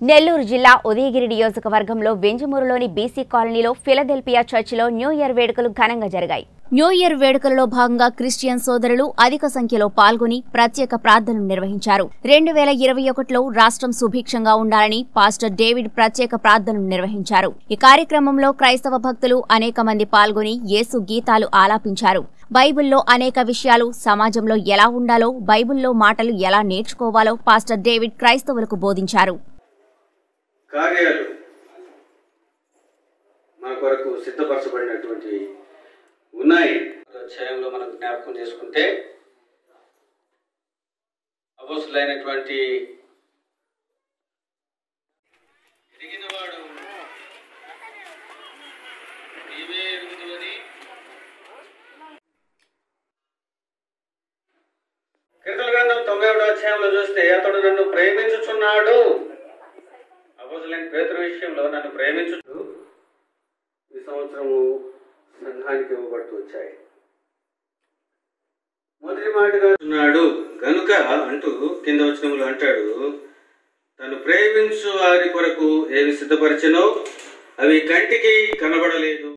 నెల్లూరు జిల్లా ఉదయగిరి నియోజకవర్గంలో వెంజమూరులోని బీసీ కాలనీలో ఫిలదెల్పియా చర్చిలో న్యూ ఇయర్ వేడుకలు ఘనంగా జరిగాయి న్యూ ఇయర్ వేడుకలలో భాగంగా క్రిస్టియన్ సోదరులు అధిక సంఖ్యలో పాల్గొని ప్రత్యేక ప్రార్థనలు నిర్వహించారు రెండు వేల ఇరవై ఒకటిలో రాష్ట్రం సుభిక్షంగా ఉండాలని పాస్టర్ డేవిడ్ ప్రత్యేక ప్రార్థనలు నిర్వహించారు ఈ కార్యక్రమంలో క్రైస్తవ భక్తులు అనేక మంది పాల్గొని యేసు గీతాలు ఆలాపించారు బైబిల్లో అనేక విషయాలు సమాజంలో ఎలా ఉండాలో బైబిల్లో మాటలు ఎలా నేర్చుకోవాలో పాస్టర్ డేవిడ్ క్రైస్తవులకు బోధించారు కార్యాలు మన కొరకు సిద్ధపరచబడినటువంటి ఉన్నాయి అధ్యాయంలో మనం జ్ఞాపకం చేసుకుంటే అపోసులైనటువంటి ఎరిగినవాడు నీవే ఎరుగుదువని కీర్తన గ్రంథం తొంభై ఒకటో అధ్యాయంలో చూస్తే అతడు నన్ను ప్రేమించుచున్నాడు అపోజలైన పేతురు విషయంలో నన్ను ప్రేమించుచు ఈ సంవత్సరము సంఘానికి ఇవ్వబడుతూ వచ్చాయి మొదటి మాటగా ఉన్నాడు గనుక అంటూ కింద వచనములు అంటాడు తను ప్రేమించు వారి కొరకు ఏమి సిద్ధపరిచనో అవి కంటికి కనబడలేదు